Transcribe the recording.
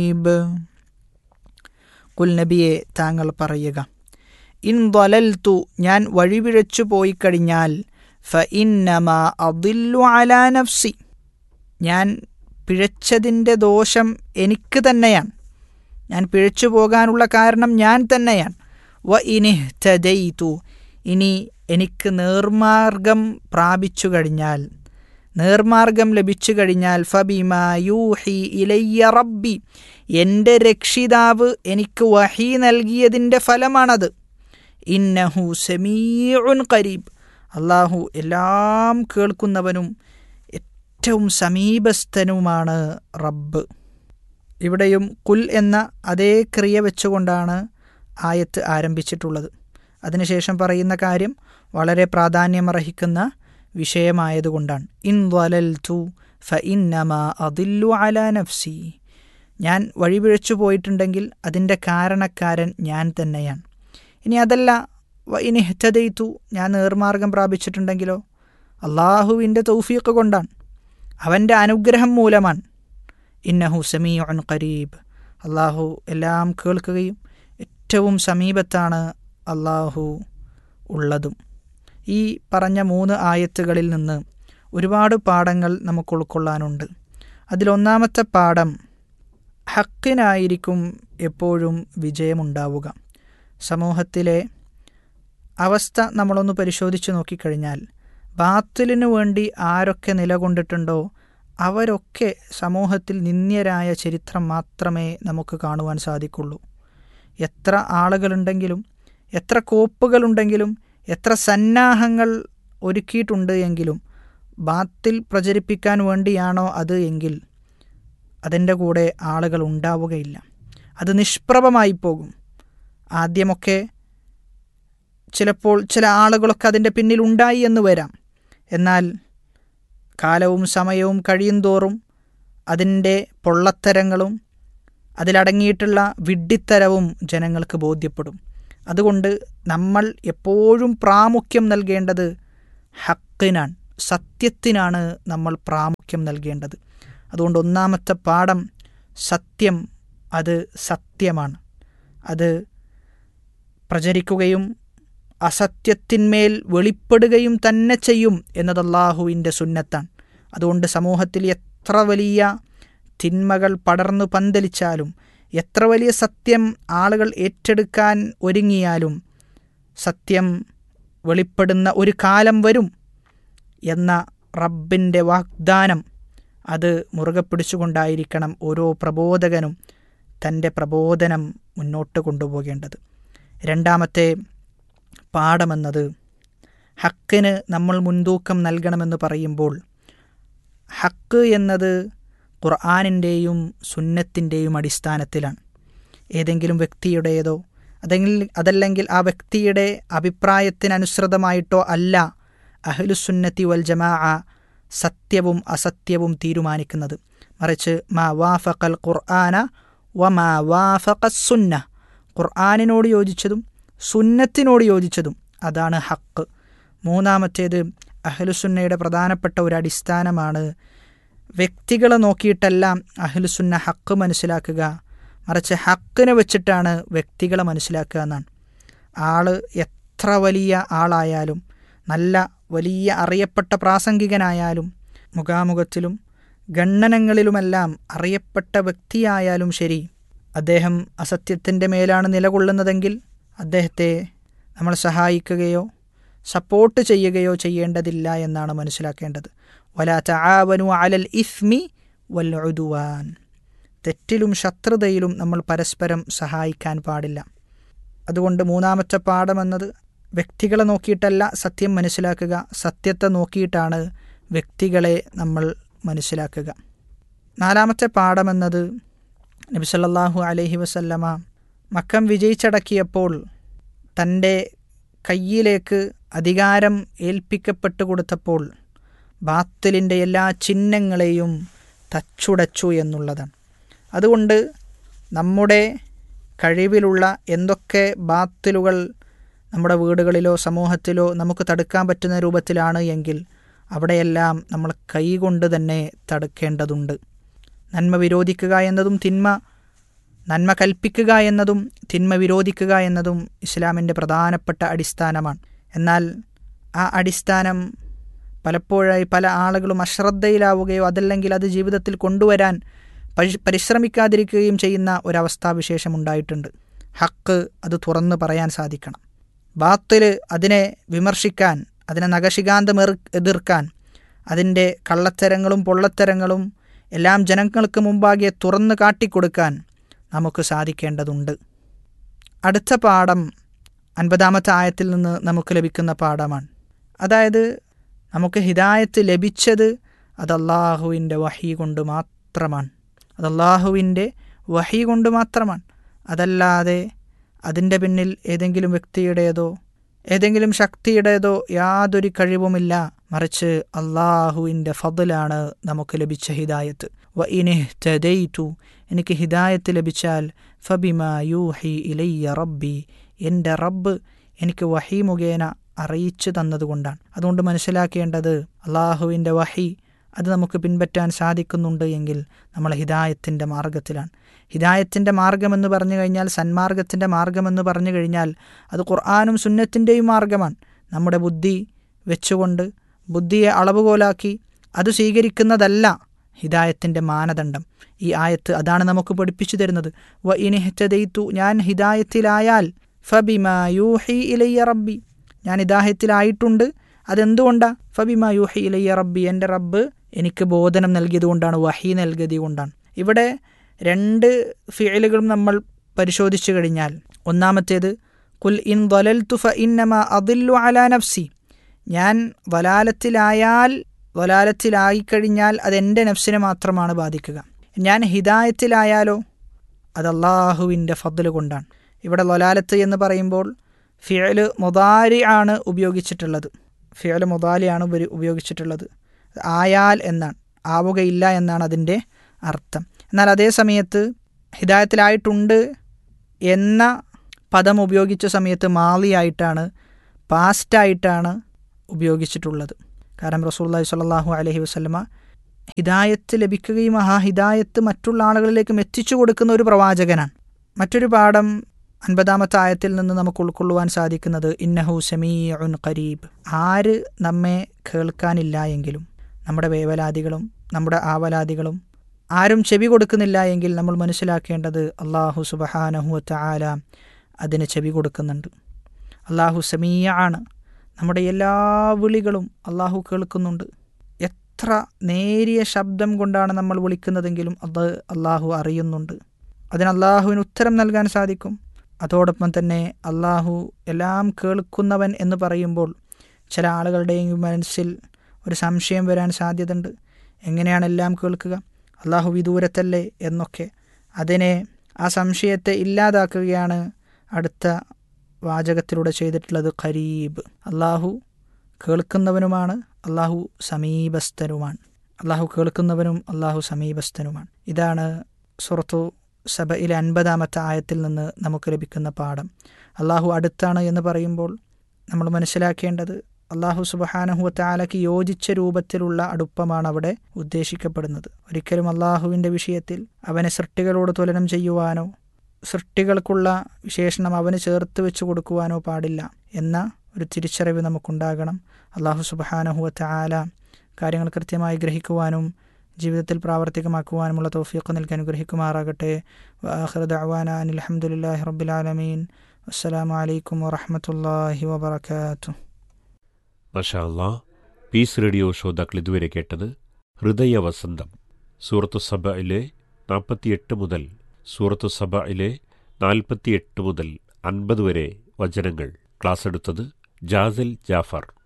ഇബ് കുൽ നബിയെ താങ്കൾ പറയുക ഇൻ ضللtu ഞാൻ വഴിപിഴച്ചു പോയി കഴിഞ്ഞാൽ ഫ ഇന്നമ അദില്ലു അലാ നഫ്സി ഞാൻ പിഴച്ചതിൻ്റെ ദോഷം എനിക്ക് തന്നെയാണ് ഞാൻ പിഴച്ചു പോകാനുള്ള കാരണം ഞാൻ തന്നെയാണ് വ ഇനിഹ്തദൈതു ഇനി എനിക്ക് നേർമാർഗം പ്രാപിച്ചു കഴിഞ്ഞാൽ നേർമാർഗം ലഭിച്ചു കഴിഞ്ഞാൽ ഫബിമാ യൂഹി ഇലയ്യ റബ്ബി എൻ്റെ രക്ഷിതാവ് എനിക്ക് വഹി നൽകിയതിൻ്റെ ഫലമാണത് ഇന്നഹു സമീഉൻ കരീബ് അള്ളാഹു എല്ലാം കേൾക്കുന്നവനും ഏറ്റവും സമീപസ്ഥനുമാണ് റബ്ബ് ഇവിടെയും കുൽ എന്ന അതേ ക്രിയ വെച്ചുകൊണ്ടാണ് ആയത്ത് ആരംഭിച്ചിട്ടുള്ളത് അതിനുശേഷം പറയുന്ന കാര്യം വളരെ പ്രാധാന്യമർഹിക്കുന്ന വിഷയമായതുകൊണ്ടാണ് ഇൻ വലൽ തു ഫ ഇന്നമ അതില്ലു അല നഫ്സി ഞാൻ വഴിപിഴച്ചു പോയിട്ടുണ്ടെങ്കിൽ അതിൻ്റെ കാരണക്കാരൻ ഞാൻ തന്നെയാണ് ഇനി അതല്ല വ ഇനി ഹെറ്റതയിത്തു ഞാൻ നേർമാർഗം പ്രാപിച്ചിട്ടുണ്ടെങ്കിലോ അള്ളാഹുവിൻ്റെ തൗഫീഖ് കൊണ്ടാണ് അവൻ്റെ അനുഗ്രഹം മൂലമാണ് ഇന്നഹു സമീഉൻ ഖരീബ് അള്ളാഹു എല്ലാം കേൾക്കുകയും ഏറ്റവും സമീപത്താണ് അള്ളാഹു ഉള്ളതും ഈ പറഞ്ഞ മൂന്ന് ആയത്തുകളിൽ നിന്ന് ഒരുപാട് പാഠങ്ങൾ നമുക്ക് ഉൾക്കൊള്ളാനുണ്ട് അതിലൊന്നാമത്തെ പാഠം ഹക്കിനായിരിക്കും എപ്പോഴും വിജയമുണ്ടാവുക സമൂഹത്തിലെ അവസ്ഥ നമ്മളൊന്ന് പരിശോധിച്ച് നോക്കിക്കഴിഞ്ഞാൽ ബാത്തിലിനു വേണ്ടി ആരൊക്കെ നിലകൊണ്ടിട്ടുണ്ടോ അവരൊക്കെ സമൂഹത്തിൽ നിന്ദ്യരായ ചരിത്രം മാത്രമേ നമുക്ക് കാണുവാൻ സാധിക്കുള്ളൂ എത്ര ആളുകളുണ്ടെങ്കിലും എത്ര കോപ്പുകളുണ്ടെങ്കിലും എത്ര സന്നാഹങ്ങൾ ഒരുക്കിയിട്ടുണ്ട് എങ്കിലും ബാത്തിൽ പ്രചരിപ്പിക്കാൻ വേണ്ടിയാണോ അത് എങ്കിൽ അതിൻ്റെ കൂടെ ആളുകൾ ഉണ്ടാവുകയില്ല അത് നിഷ്പ്രഭമായി പോകും ആദ്യമൊക്കെ ചിലപ്പോൾ ചില ആളുകളൊക്കെ അതിൻ്റെ പിന്നിൽ ഉണ്ടായി എന്ന് വരാം എന്നാൽ കാലവും സമയവും കഴിയുന്തോറും അതിൻ്റെ പൊള്ളത്തരങ്ങളും അതിലടങ്ങിയിട്ടുള്ള വിഡ്ഢിത്തരവും ജനങ്ങൾക്ക് ബോധ്യപ്പെടും അതുകൊണ്ട് നമ്മൾ എപ്പോഴും പ്രാമുഖ്യം നൽകേണ്ടത് ഹക്കിനാണ് സത്യത്തിനാണ് നമ്മൾ പ്രാമുഖ്യം നൽകേണ്ടത് അതുകൊണ്ട് ഒന്നാമത്തെ പാഠം സത്യം അത് സത്യമാണ് അത് പ്രചരിക്കുകയും അസത്യത്തിന്മേൽ വെളിപ്പെടുകയും തന്നെ ചെയ്യും എന്നത് അള്ളാഹുവിൻ്റെ സുന്നത്താണ് അതുകൊണ്ട് സമൂഹത്തിൽ എത്ര വലിയ തിന്മകൾ പടർന്നു പന്തലിച്ചാലും എത്ര വലിയ സത്യം ആളുകൾ ഏറ്റെടുക്കാൻ ഒരുങ്ങിയാലും സത്യം വെളിപ്പെടുന്ന ഒരു കാലം വരും എന്ന റബ്ബിൻ്റെ വാഗ്ദാനം അത് മുറുകെ പിടിച്ചുകൊണ്ടായിരിക്കണം ഓരോ പ്രബോധകനും തൻ്റെ പ്രബോധനം മുന്നോട്ട് കൊണ്ടുപോകേണ്ടത് രണ്ടാമത്തെ പാഠമെന്നത് ഹക്കിന് നമ്മൾ മുൻതൂക്കം നൽകണമെന്ന് പറയുമ്പോൾ ഹക്ക് എന്നത് ഖുർആാനിൻ്റെയും സുന്നത്തിൻ്റെയും അടിസ്ഥാനത്തിലാണ് ഏതെങ്കിലും വ്യക്തിയുടേതോ അതെങ്കിൽ അതല്ലെങ്കിൽ ആ വ്യക്തിയുടെ അഭിപ്രായത്തിനനുസൃതമായിട്ടോ അല്ല അഹ്ലുസുന്നത്തി വൽ ജമാ സത്യവും അസത്യവും തീരുമാനിക്കുന്നത് മറിച്ച് മാ വാഫഖൽ ഖുർആന വ മാ വാഫഖ സുന്ന ഖുർആാനിനോട് യോജിച്ചതും സുന്നത്തിനോട് യോജിച്ചതും അതാണ് ഹക്ക് മൂന്നാമത്തേത് അഹ്ലുസുന്നയുടെ പ്രധാനപ്പെട്ട ഒരു അടിസ്ഥാനമാണ് വ്യക്തികളെ നോക്കിയിട്ടെല്ലാം അഹ്ലുസുന്ന ഹക്ക് മനസ്സിലാക്കുക മറിച്ച് ഹക്കിനെ വെച്ചിട്ടാണ് വ്യക്തികളെ മനസ്സിലാക്കുക എന്നാണ് ആള് എത്ര വലിയ ആളായാലും നല്ല വലിയ അറിയപ്പെട്ട പ്രാസംഗികനായാലും മുഖാമുഖത്തിലും ഗണ്ണനങ്ങളിലുമെല്ലാം അറിയപ്പെട്ട വ്യക്തിയായാലും ശരി അദ്ദേഹം അസത്യത്തിൻ്റെ മേലാണ് നിലകൊള്ളുന്നതെങ്കിൽ അദ്ദേഹത്തെ നമ്മൾ സഹായിക്കുകയോ സപ്പോർട്ട് ചെയ്യുകയോ ചെയ്യേണ്ടതില്ല എന്നാണ് മനസ്സിലാക്കേണ്ടത് വലാ തആവനു അലൽ ഇസ്മി വൽ ഉദുവാൻ തെറ്റിലും ശത്രുതയിലും നമ്മൾ പരസ്പരം സഹായിക്കാൻ പാടില്ല അതുകൊണ്ട് മൂന്നാമത്തെ പാഠമെന്നത് വ്യക്തികളെ നോക്കിയിട്ടല്ല സത്യം മനസ്സിലാക്കുക സത്യത്തെ നോക്കിയിട്ടാണ് വ്യക്തികളെ നമ്മൾ മനസ്സിലാക്കുക നാലാമത്തെ പാഠമെന്നത് നബി സല്ലല്ലാഹു അലൈഹി വസല്ലമ മക്കം വിജയിച്ചടക്കിയപ്പോൾ തൻ്റെ കയ്യിലേക്ക് അധികാരം ഏൽപ്പിക്കപ്പെട്ടു കൊടുത്തപ്പോൾ ബാത്തിലിൻ്റെ എല്ലാ ചിഹ്നങ്ങളെയും തച്ചുടച്ചു എന്നുള്ളതാണ് അതുകൊണ്ട് നമ്മുടെ കഴിവിലുള്ള എന്തൊക്കെ ബാത്തിലുകൾ നമ്മുടെ വീടുകളിലോ സമൂഹത്തിലോ നമുക്ക് തടുക്കാൻ പറ്റുന്ന രൂപത്തിലാണ് എങ്കിൽ അവിടെയെല്ലാം നമ്മൾ കൈകൊണ്ട് തന്നെ തടുക്കേണ്ടതുണ്ട് നന്മ വിരോധിക്കുക എന്നതും തിന്മ നന്മ കൽപ്പിക്കുക എന്നതും തിന്മ വിരോധിക്കുക എന്നതും ഇസ്ലാമിൻ്റെ പ്രധാനപ്പെട്ട അടിസ്ഥാനമാണ് എന്നാൽ ആ അടിസ്ഥാനം പലപ്പോഴായി പല ആളുകളും അശ്രദ്ധയിലാവുകയോ അതല്ലെങ്കിൽ അത് ജീവിതത്തിൽ കൊണ്ടുവരാൻ പരി പരിശ്രമിക്കാതിരിക്കുകയും ചെയ്യുന്ന ഒരവസ്ഥാവിശേഷം ഉണ്ടായിട്ടുണ്ട് ഹക്ക് അത് തുറന്നു പറയാൻ സാധിക്കണം ബാത്തിൽ അതിനെ വിമർശിക്കാൻ അതിനെ നഖശികാന്തം എതിർക്കാൻ അതിൻ്റെ കള്ളത്തരങ്ങളും പൊള്ളത്തരങ്ങളും എല്ലാം ജനങ്ങൾക്ക് മുമ്പാകെ തുറന്നു കാട്ടിക്കൊടുക്കാൻ നമുക്ക് സാധിക്കേണ്ടതുണ്ട് അടുത്ത പാഠം അൻപതാമത്തെ ആയത്തിൽ നിന്ന് നമുക്ക് ലഭിക്കുന്ന പാഠമാണ് അതായത് നമുക്ക് ഹിദായത്ത് ലഭിച്ചത് അത് അള്ളാഹുവിൻ്റെ വഹി കൊണ്ട് മാത്രമാണ് അത് അള്ളാഹുവിൻ്റെ വഹി കൊണ്ട് മാത്രമാണ് അതല്ലാതെ അതിൻ്റെ പിന്നിൽ ഏതെങ്കിലും വ്യക്തിയുടേതോ ഏതെങ്കിലും ശക്തിയുടേതോ യാതൊരു കഴിവുമില്ല മറിച്ച് അള്ളാഹുവിൻ്റെ ഫضലാണ് നമുക്ക് ലഭിച്ച ഹിദായത്ത് വ ഇനിഹ്തദൈതു എനിക്ക് ഹിദായത്ത് ലഭിച്ചാൽ ഫബിമ യൂഹി ഇലയ്യ റബ്ബി എൻ്റെ റബ്ബ് എനിക്ക് വഹി മുഖേന അറിയിച്ചു തന്നതുകൊണ്ടാണ് അതുകൊണ്ട് മനസ്സിലാക്കേണ്ടത് അള്ളാഹുവിൻ്റെ വഹി അത് നമുക്ക് പിൻപറ്റാൻ സാധിക്കുന്നുണ്ട് എങ്കിൽ നമ്മൾ ഹിദായത്തിൻ്റെ മാർഗത്തിലാണ് ഹിദായത്തിൻ്റെ മാർഗമെന്ന് പറഞ്ഞു കഴിഞ്ഞാൽ സന്മാർഗത്തിൻ്റെ മാർഗമെന്ന് പറഞ്ഞു കഴിഞ്ഞാൽ അത് ഖുർആാനും സുന്നത്തിൻ്റെയും മാർഗമാണ് നമ്മുടെ ബുദ്ധി വെച്ചുകൊണ്ട് ബുദ്ധിയെ അളവുകോലാക്കി അത് സ്വീകരിക്കുന്നതല്ല ഹിദായത്തിൻ്റെ മാനദണ്ഡം ഈ ആയത്ത് അതാണ് നമുക്ക് പഠിപ്പിച്ചു തരുന്നത് വ ഇനിഹ്തദൈത്തു ഞാൻ ഹിദായത്തിലായാൽ ഫബിമാ യൂഹി ഇലയ്യ റബ്ബി ഞാൻ ഹിദായത്തിലായിട്ടുണ്ട് അതെന്തുകൊണ്ടാ ഫബിമാ യൂഹി ഇലയ്യ റബ്ബി എൻ്റെ റബ്ബ് എനിക്ക് ബോധനം നൽകിയതുകൊണ്ടാണ് വഹി നൽകിയത് കൊണ്ടാണ് ഇവിടെ രണ്ട് ഫിയലുകളും നമ്മൾ പരിശോധിച്ചു കഴിഞ്ഞാൽ ഒന്നാമത്തേത് കുൽ ഇൻ ദൊലൽത്തു ഫ ഇന്നമ അതില്ലു അലാ നഫ്സി ഞാൻ വലാലത്തിലായാൽ വലാലത്തിലായിക്കഴിഞ്ഞാൽ അത് എൻ്റെ നഫ്സിനെ മാത്രമാണ് ബാധിക്കുക ഞാൻ ഹിദായത്തിലായാലോ അത് അള്ളാഹുവിൻ്റെ ഫضൽ കൊണ്ടാണ് ഇവിടെ ലൊലാലത്ത് എന്ന് പറയുമ്പോൾ ഫിയല് മൊതാരി ആണ് ഉപയോഗിച്ചിട്ടുള്ളത് ഫിയല് മൊതാലിയാണ് ഉപയോഗിച്ചിട്ടുള്ളത് ആയാൽ എന്നാണ് ആവുകയില്ല എന്നാണ് അതിൻ്റെ അർത്ഥം എന്നാൽ അതേ സമയത്ത് ഹിദായത്തിലായിട്ടുണ്ട് എന്ന പദം ഉപയോഗിച്ച സമയത്ത് മാലിയായിട്ടാണ് പാസ്റ്റായിട്ടാണ് ഉപയോഗിച്ചിട്ടുള്ളത് കാരണം റസൂല്ലാഹി സ്വല്ലല്ലാഹു അലൈഹി വസല്ലമ ഹിദായത്ത് ലഭിക്കുകയും ആ ഹിദായത്ത് മറ്റുള്ള ആളുകളിലേക്കും എത്തിച്ചു കൊടുക്കുന്ന ഒരു പ്രവാചകനാണ് മറ്റൊരു പാഠം അൻപതാമത്തെ ആയത്തിൽ നിന്ന് നമുക്ക് ഉൾക്കൊള്ളുവാൻ സാധിക്കുന്നത് ഇന്നഹു സമീഉൻ ഖരീബ് ആര് നമ്മെ കേൾക്കാനില്ല എങ്കിലും നമ്മുടെ വേവലാദികളും നമ്മുടെ ആവലാദികളും ആരും ചെവി കൊടുക്കുന്നില്ല എങ്കിൽ നമ്മൾ മനസ്സിലാക്കേണ്ടത് അള്ളാഹു സുബഹാനഹുവത്ത ആല അതിന് ചെവി കൊടുക്കുന്നുണ്ട് അള്ളാഹു സമീയ ആണ് നമ്മുടെ എല്ലാ വിളികളും അള്ളാഹു കേൾക്കുന്നുണ്ട് എത്ര നേരിയ ശബ്ദം കൊണ്ടാണ് നമ്മൾ വിളിക്കുന്നതെങ്കിലും അത് അള്ളാഹു അറിയുന്നുണ്ട് അതിന് അള്ളാഹുവിന് ഉത്തരം നൽകാൻ സാധിക്കും അതോടൊപ്പം തന്നെ അള്ളാഹു എല്ലാം കേൾക്കുന്നവൻ എന്ന് പറയുമ്പോൾ ചില ആളുകളുടെയും മനസ്സിൽ ഒരു സംശയം വരാൻ സാധ്യതയുണ്ട് എങ്ങനെയാണ് എല്ലാം കേൾക്കുക അള്ളാഹു വിദൂരത്തല്ലേ എന്നൊക്കെ അതിനെ ആ സംശയത്തെ ഇല്ലാതാക്കുകയാണ് അടുത്ത വാചകത്തിലൂടെ ചെയ്തിട്ടുള്ളത് ഖരീബ് അള്ളാഹു കേൾക്കുന്നവനുമാണ് അള്ളാഹു സമീപസ്ഥനുമാണ് അള്ളാഹു കേൾക്കുന്നവനും അള്ളാഹു സമീപസ്ഥനുമാണ് ഇതാണ് സുറത്തു സഭയിലെ അൻപതാമത്തെ ആയത്തിൽ നിന്ന് നമുക്ക് ലഭിക്കുന്ന പാഠം അള്ളാഹു അടുത്താണ് എന്ന് പറയുമ്പോൾ നമ്മൾ മനസ്സിലാക്കേണ്ടത് അള്ളാഹു സുബഹാനഹുവത്താലയ്ക്ക് യോജിച്ച രൂപത്തിലുള്ള അടുപ്പമാണ് അവിടെ ഉദ്ദേശിക്കപ്പെടുന്നത് ഒരിക്കലും അള്ളാഹുവിൻ്റെ വിഷയത്തിൽ അവനെ സൃഷ്ടികളോട് തുലനം ചെയ്യുവാനോ സൃഷ്ടികൾക്കുള്ള വിശേഷണം അവന് ചേർത്ത് വെച്ച് കൊടുക്കുവാനോ പാടില്ല എന്ന ഒരു തിരിച്ചറിവ് നമുക്കുണ്ടാകണം അള്ളാഹു സുബഹാനഹുവത്ത ആല കാര്യങ്ങൾ കൃത്യമായി ഗ്രഹിക്കുവാനും ജീവിതത്തിൽ പ്രാവർത്തികമാക്കുവാനുമുള്ള തൗഫീഖ് നൽകി അനുഗ്രഹിക്കുമാറാകട്ടെ വാഹൃദ് അവാന അനിൽ അഹമ്മദില്ലാഹി റബ്ബിലാലമീൻ അസ്സലാമു അലൈക്കും വറഹമത്തല്ലാഹി വബർക്കാത്തു മഷാല്ലാ പീസ് റേഡിയോ ശ്രോതാക്കൾ ഇതുവരെ കേട്ടത് ഹൃദയ വസന്തം സൂറത്തു സഭയിലെ നാൽപ്പത്തിയെട്ട് മുതൽ സൂറത്തു സഭയിലെ നാൽപ്പത്തിയെട്ട് മുതൽ അൻപത് വരെ വചനങ്ങൾ ക്ലാസ് എടുത്തത് ജാസിൽ ജാഫർ